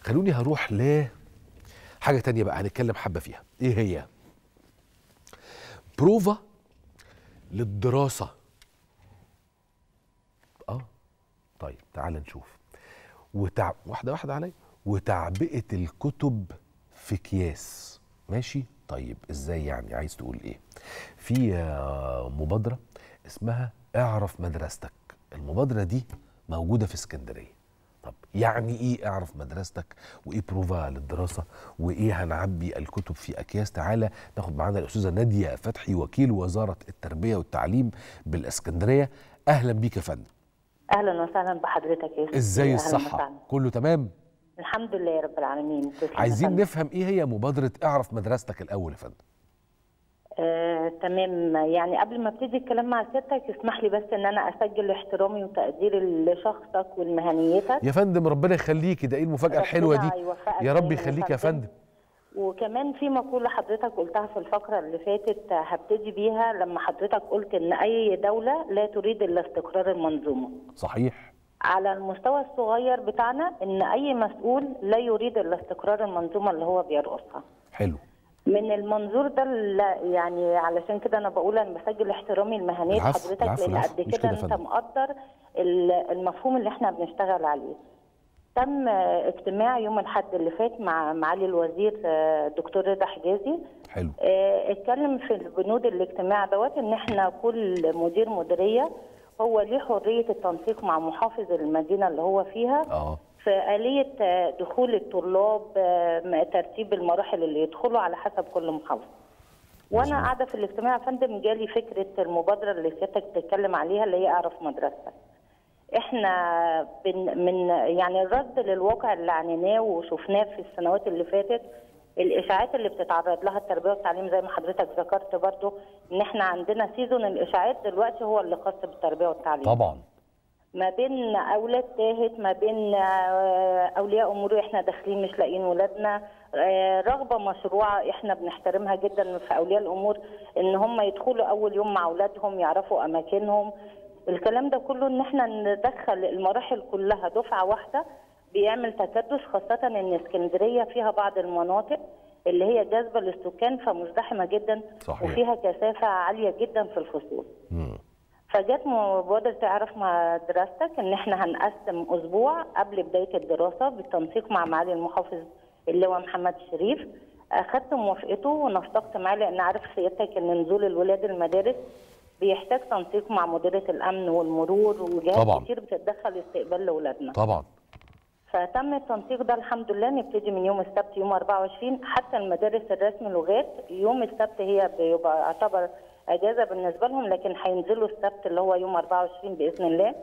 خلوني هروح ل حاجه تانية بقى هنتكلم حبه فيها ايه هي بروفا للدراسه اه طيب تعال نشوف وتع... واحده واحده عليا وتعبئه الكتب في اكياس ماشي طيب ازاي يعني عايز تقول ايه في آه، مبادره اسمها اعرف مدرستك المبادره دي موجوده في اسكندريه طب يعني ايه اعرف مدرستك وايه بروفا للدراسه وايه هنعبي الكتب في اكياس تعالى ناخد معانا الاستاذه ناديه فتحي وكيل وزاره التربيه والتعليم بالاسكندريه اهلا بيك يا فندم اهلا وسهلا بحضرتك يا يوسف ازاي أهلاً الصحه وسهلاً. كله تمام الحمد لله يا رب العالمين تسلم يا عايزين فندم. نفهم ايه هي مبادره اعرف مدرستك الاول يا فندم آه، تمام يعني قبل ما ابتدي الكلام مع سيادتك اسمح لي بس ان انا اسجل احترامي وتقديري لشخصك ولمهنيتك يا فندم ربنا يخليكي ده ايه المفاجاه الحلوه ربنا دي يوفقك يا رب دايماً يخليك يا فندم وكمان في مقولة حضرتك قلتها في الفقرة اللي فاتت آه، هبتدي بيها لما حضرتك قلت ان اي دولة لا تريد الا استقرار المنظومة صحيح على المستوى الصغير بتاعنا ان اي مسؤول لا يريد الا استقرار المنظومة اللي هو بيرقصها حلو من المنظور ده لا يعني علشان كده انا بقول انا بسجل احترامي لمهنيه العفو، حضرتك العفو، لان العفو. قد مش كده كده يا انت فندم. مقدر ال- المفهوم اللي احنا بنشتغل عليه. تم آه، اجتماع يوم الاحد اللي فات مع معالي الوزير آه، دكتور رضا حجازي حلو آه، اتكلم في البنود الاجتماع دوت ان احنا كل مدير مديريه هو ليه حريه التنسيق مع محافظ المدينه اللي هو فيها اه في آلية آه، دخول الطلاب آه، م- ترتيب المراحل اللي يدخلوا على حسب كل محافظة. وأنا مظبوط. قاعدة في الاجتماع يا فندم جالي فكرة المبادرة اللي سيادتك بتتكلم عليها اللي هي أعرف مدرستك. احنا بن من يعني الرد للواقع اللي عانيناه وشفناه في السنوات اللي فاتت الاشاعات اللي بتتعرض لها التربيه والتعليم زي ما حضرتك ذكرت برضو ان احنا عندنا سيزون الاشاعات دلوقتي هو اللي خاص بالتربيه والتعليم طبعا ما بين اولاد تاهت ما بين آه، اولياء امور احنا داخلين مش لاقيين ولادنا آه، رغبه مشروعه احنا بنحترمها جدا في اولياء الامور ان هم يدخلوا اول يوم مع اولادهم يعرفوا اماكنهم الكلام ده كله ان احنا ندخل المراحل كلها دفعه واحده بيعمل تكدس خاصه ان اسكندريه فيها بعض المناطق اللي هي جاذبه للسكان فمزدحمه جدا صحيح. وفيها كثافه عاليه جدا في الفصول مم. فجت مبادرة تعرف مع دراستك ان احنا هنقسم اسبوع قبل بداية الدراسة بالتنسيق مع معالي المحافظ اللواء محمد شريف اخدت موافقته ونسقت معاه لان عارف سيادتك ان نزول الولاد المدارس بيحتاج تنسيق مع مديرية الامن والمرور وجهات طبعاً. كتير بتتدخل استقبال لاولادنا طبعا فتم التنسيق ده الحمد لله نبتدي من يوم السبت يوم 24 حتى المدارس الرسم لغات يوم السبت هي بيبقى يعتبر اجازه بالنسبه لهم لكن هينزلوا السبت اللي هو يوم 24 باذن الله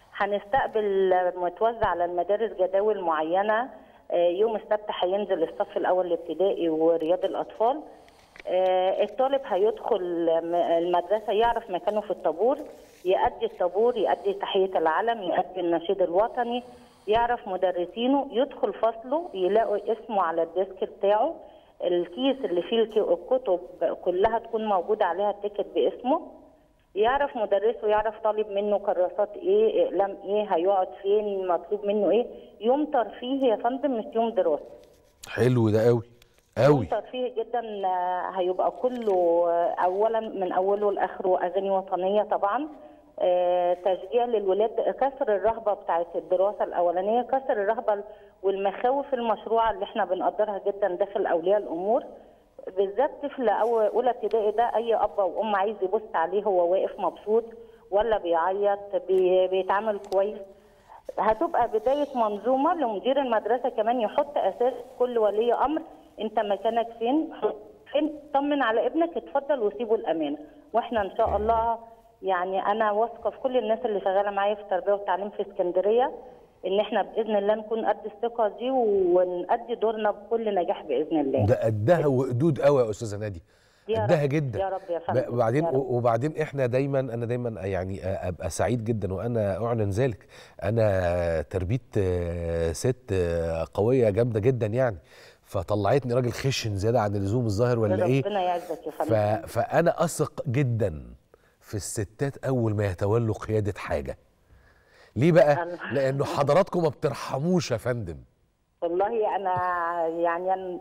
هنستقبل متوزع على المدارس جداول معينه آه، يوم السبت هينزل الصف الاول الابتدائي ورياض الاطفال آه، الطالب هيدخل م- المدرسة يعرف مكانه في الطابور يأدي الطابور يأدي تحية العلم يأدي النشيد الوطني يعرف مدرسينه يدخل فصله يلاقوا اسمه على الديسك بتاعه الكيس اللي فيه الك- الكتب كلها تكون موجودة عليها التيكت باسمه يعرف مدرسه يعرف طالب منه كراسات ايه اقلام ايه هيقعد فين مطلوب منه ايه يوم ترفيهي يا فندم مش يوم دراسي حلو ده قوي يوم قوي ترفيهي جدا آه، هيبقى كله آه، اولا من اوله لاخره اغاني وطنيه طبعا آه، تشجيع للولاد كسر الرهبه بتاعت الدراسه الاولانيه كسر الرهبه والمخاوف المشروعه اللي احنا بنقدرها جدا داخل اولياء الامور بالذات طفل أو اولى ابتدائي ده اي اب او ام عايز يبص عليه هو واقف مبسوط ولا بيعيط بي- بيتعامل كويس هتبقى بداية منظومة لمدير المدرسة كمان يحط أساس كل ولي أمر أنت مكانك فين فين طمن على ابنك اتفضل وسيبه الأمانة وإحنا إن شاء الله يعني أنا واثقة في كل الناس اللي شغالة معايا في التربية والتعليم في اسكندرية إن إحنا بإذن الله نكون قد الثقة دي ونأدي دورنا بكل نجاح بإذن الله ده قدها وقدود قوي يا استاذه نادي يا قدها رب، جدا يا رب يا فندم، وبعدين يا رب. وبعدين احنا دايما انا دايما يعني ابقى سعيد جدا وانا اعلن ذلك انا تربيه آه، ست آه، قويه جامده جدا يعني فطلعتني راجل خشن زياده عن اللزوم الظاهر ولا ايه ربنا يعزك يا ف... فندم فانا اثق جدا في الستات اول ما يتولوا قياده حاجه ليه بقى الله. لانه حضراتكم ما بترحموش يا فندم والله انا يعني أنا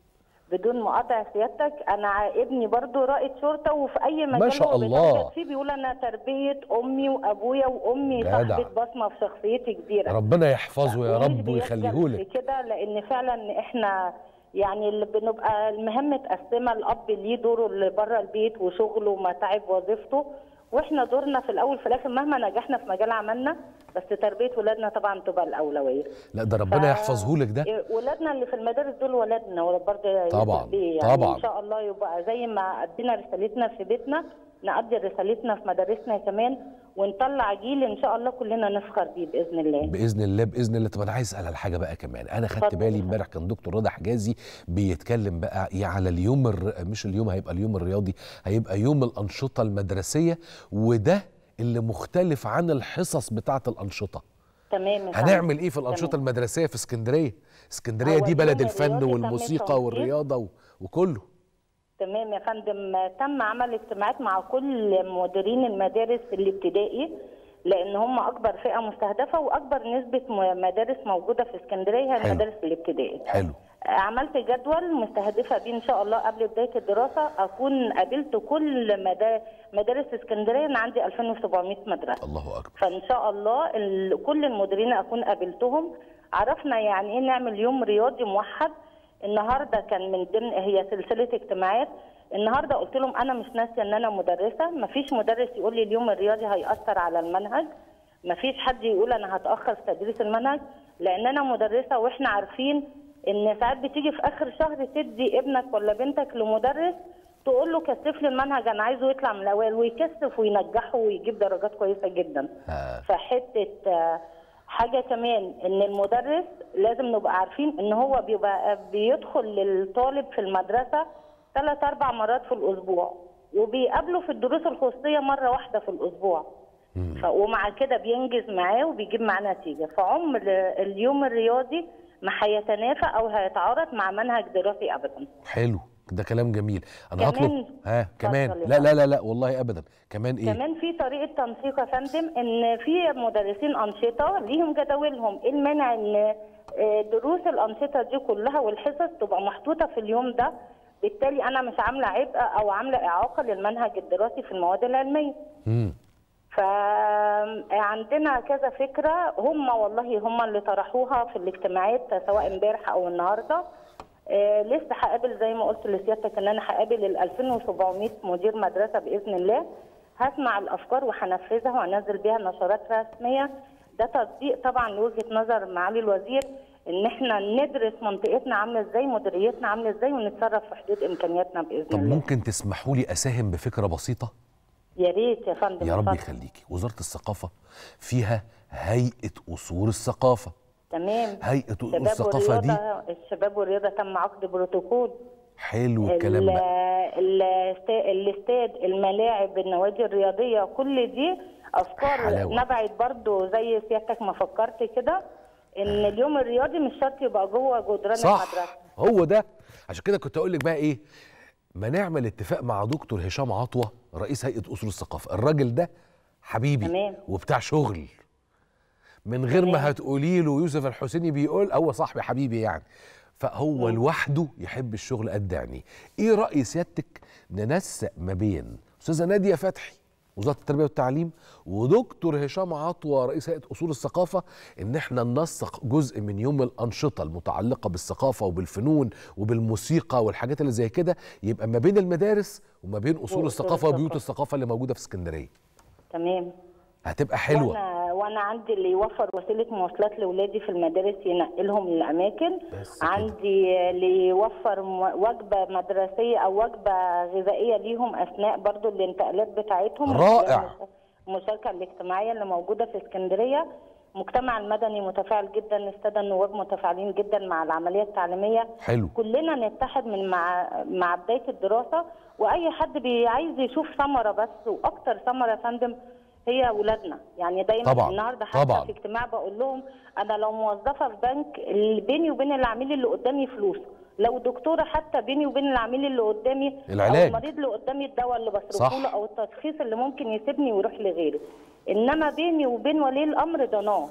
بدون مقاطعه سيادتك انا ابني برضو رائد شرطه وفي اي مجال شاء هو الله. بيتواجد فيه بيقول انا تربيه امي وابويا وامي جدع. صاحبه بصمه في شخصيتي كبيره ربنا يحفظه يا ومش رب بيخجل في ويخليهولك كده لان فعلا احنا يعني اللي بنبقى المهام متقسمه الاب ليه دوره اللي بره البيت وشغله ومتاعب وظيفته واحنا دورنا في الاول في الاخر مهما نجحنا في مجال عملنا بس تربيه ولادنا طبعا تبقى الاولويه لا ده ربنا يحفظهولك ده ولادنا اللي في المدارس دول ولادنا برضه طبعاً، بيه يعني طبعاً. ان شاء الله يبقى زي ما ادينا رسالتنا في بيتنا نقدر رسالتنا في مدارسنا كمان ونطلع جيل ان شاء الله كلنا نفخر بيه باذن الله باذن الله باذن الله طب انا عايز اسال على حاجه بقى كمان انا خدت اتفضل. بالي امبارح كان دكتور رضا حجازي بيتكلم بقى إيه على اليوم الر... مش اليوم هيبقى اليوم الرياضي هيبقى يوم الانشطه المدرسيه وده اللي مختلف عن الحصص بتاعه الانشطه تمام يا فندم. هنعمل ايه في الانشطه تمام. المدرسيه في اسكندريه اسكندريه هو دي بلد اليوم الفن الرياضي تم والموسيقى التنظيم. والرياضه و... وكله تمام يا فندم تم عمل اجتماعات مع كل مديرين المدارس الابتدائي لان هم اكبر فئه مستهدفه واكبر نسبه م- مدارس موجوده في اسكندريه هي حلو. المدارس الابتدائي حلو عملت جدول مستهدفه بيه ان شاء الله قبل بدايه الدراسه اكون قابلت كل مدا- مدارس اسكندريه انا عندي 2700 مدرسه الله اكبر فان شاء الله ال- كل المديرين اكون قابلتهم عرفنا يعني ايه نعمل يوم رياضي موحد النهارده كان من ضمن هي سلسله اجتماعات النهارده قلت لهم انا مش ناسيه ان انا مدرسه مفيش مدرس يقول لي اليوم الرياضي هياثر على المنهج مفيش حد يقول انا هتاخر في تدريس المنهج لان انا مدرسه واحنا عارفين ان ساعات بتيجي في اخر شهر تدي ابنك ولا بنتك لمدرس تقول له كثف لي المنهج انا عايزه يطلع من الاوائل ويكثف وينجحه ويجيب درجات كويسه جدا آه. فحته آه، حاجه كمان ان المدرس لازم نبقى عارفين ان هو بيبقى بيدخل للطالب في المدرسه ثلاث اربع مرات في الاسبوع وبيقابله في الدروس الخصوصيه مره واحده في الاسبوع ف... ومع كده بينجز معاه وبيجيب معاه نتيجه فعمر اليوم الرياضي ما هيتنافى او هيتعارض مع منهج دراسي ابدا حلو ده كلام جميل انا كمان- هطلب ها كمان اتفضل يا لا لا لا لا والله ابدا كمان ايه كمان في طريقه تنسيق يا فندم ان في مدرسين انشطه ليهم جداولهم ايه المانع ان آه، دروس الانشطه دي كلها والحصص تبقى محطوطه في اليوم ده بالتالي انا مش عامله عبء او عامله اعاقه للمنهج الدراسي في المواد العلميه مم. فعندنا كذا فكره هم والله هم اللي طرحوها في الاجتماعات سواء امبارح او النهارده آه، لسه هقابل زي ما قلت لسيادتك ان انا هقابل ال 2700 مدير مدرسه باذن الله هسمع الافكار وهنفذها وهنزل بيها نشرات رسميه ده تطبيق طبعا لوجهه نظر معالي الوزير ان احنا ندرس منطقتنا عامله ازاي مديريتنا عامله ازاي ونتصرف في حدود امكانياتنا باذن طب الله ممكن تسمحوا لي اساهم بفكره بسيطه يا ريت يا فندم يا رب اتفضل. يخليكي وزاره الثقافه فيها هيئه اصول الثقافه تمام هيئه اصول الشباب الثقافه دي والرياضة الشباب والرياضة تم عقد بروتوكول حلو الكلام ال- بقى الاست- الاستاد الملاعب النوادي الرياضية كل دي أفكار حلاوة. نبعت برضو زي سيادتك ما فكرت كده إن اليوم الرياضي مش شرط يبقى جوه جدران صح المدرسة هو ده عشان كده كنت اقول لك بقى ايه ما نعمل اتفاق مع دكتور هشام عطوه رئيس هيئه اصول الثقافه الراجل ده حبيبي تمام. وبتاع شغل من غير ما هتقولي له يوسف الحسيني بيقول هو صاحبي حبيبي يعني فهو لوحده يحب الشغل قد عينيه ايه راي سيادتك ننسق ما بين استاذه ناديه فتحي وزاره التربيه والتعليم ودكتور هشام عطوه رئيس هيئه اصول الثقافه ان احنا ننسق جزء من يوم الانشطه المتعلقه بالثقافه وبالفنون وبالموسيقى والحاجات اللي زي كده يبقى ما بين المدارس وما بين اصول وأصول الثقافه وبيوت الثقافة. الثقافه اللي موجوده في اسكندريه تمام هتبقى حلوه وانا وانا عندي اللي يوفر وسيله مواصلات لاولادي في المدارس ينقلهم للاماكن بس كده. عندي اللي يوفر م- وجبه مدرسيه او وجبه غذائيه ليهم اثناء برضو الانتقالات بتاعتهم من رائع. خلال المش- المشاركه الاجتماعيه اللي موجوده في اسكندريه المجتمع المدني متفاعل جدا الساده النواب متفاعلين جدا مع العمليه التعليميه حلو كلنا نتحد من مع مع بدايه الدراسه واي حد بي عايز يشوف ثمره بس واكتر ثمره يا فندم هي اولادنا يعني دايما طبعاً، النهارده حتى طبعاً. في اجتماع بقول لهم انا لو موظفه في بنك اللي بيني وبين العميل اللي قدامي فلوس لو دكتوره حتى بيني وبين العميل اللي قدامي العلاج. او المريض اللي قدامي الدواء اللي صح. بصرفه له او التشخيص اللي ممكن يسيبني ويروح لغيره انما بيني وبين ولي الامر ده نار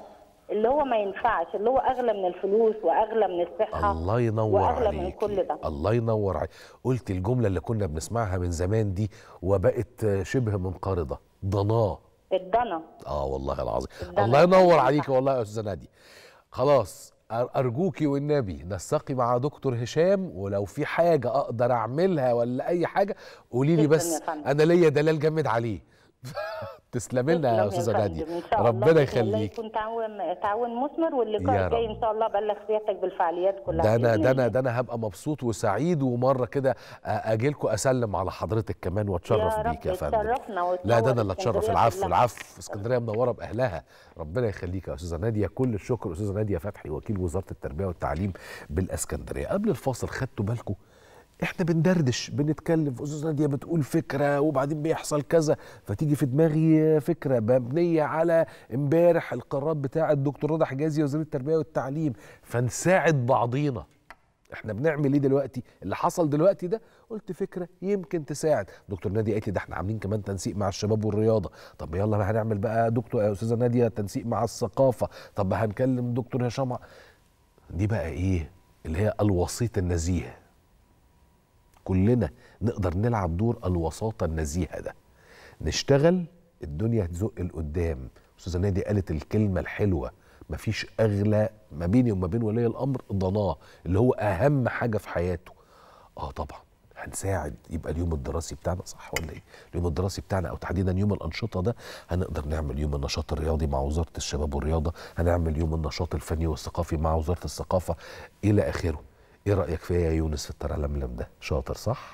اللي هو ما ينفعش اللي هو اغلى من الفلوس واغلى من الصحه الله ينور واغلى عليك من كل ده الله ينور عليك قلت الجمله اللي كنا بنسمعها من زمان دي وبقت شبه منقرضه ضناه الضنا اه والله العظيم ده الله أنا ينور صح. عليك والله يا استاذه ناديه خلاص أر- ارجوكي والنبي نسقي مع دكتور هشام ولو في حاجه اقدر اعملها ولا اي حاجه قولي لي تسلم بس يا فندم. انا ليا دلال جامد عليه تسلمي لنا يا تسلم استاذه فندم. ناديه إن شاء الله ربنا بإذن الله يخليك يكون تعاون تعاون مثمر يا واللقاء الجاي رب. ان شاء الله ابلغ سيادتك بالفعاليات كلها ده انا بإذن ده انا الله. ده انا هبقى مبسوط وسعيد ومره كده اجي لكم اسلم على حضرتك كمان واتشرف يا بيك يا رب فندم تشرفنا لا ده انا وتنور اللي اتشرف اسكندرية العفو كلها. العفو اسكندريه منوره باهلها ربنا يخليك يا استاذه ناديه كل الشكر استاذه ناديه فتحي وكيل وزاره التربيه والتعليم بالاسكندريه قبل الفاصل خدتوا بالكم احنا بندردش بنتكلم استاذه ناديه بتقول فكره وبعدين بيحصل كذا فتيجي في دماغي فكره مبنيه على امبارح القرارات بتاعه الدكتور رضا حجازي وزير التربيه والتعليم فنساعد بعضينا احنا بنعمل ايه دلوقتي اللي حصل دلوقتي ده قلت فكره يمكن تساعد دكتور ناديه قالت لي ده احنا عاملين كمان تنسيق مع الشباب والرياضه طب يلا ما هنعمل بقى دكتور يا استاذه ناديه تنسيق مع الثقافه طب هنكلم دكتور هشام ع- دي بقى ايه اللي هي الوسيط النزيه كلنا نقدر نلعب دور الوساطه النزيهه ده نشتغل الدنيا هتزق لقدام استاذه نادي قالت الكلمه الحلوه مفيش اغلى ما بيني وما بين ولي الامر ضناه اللي هو اهم حاجه في حياته اه طبعا هنساعد يبقى اليوم الدراسي بتاعنا صح ولا ايه اليوم الدراسي بتاعنا او تحديدا يوم الانشطه ده هنقدر نعمل يوم النشاط الرياضي مع وزاره الشباب والرياضه هنعمل يوم النشاط الفني والثقافي مع وزاره الثقافه الى اخره ايه رايك فيا يا يونس في الترلملم ده شاطر صح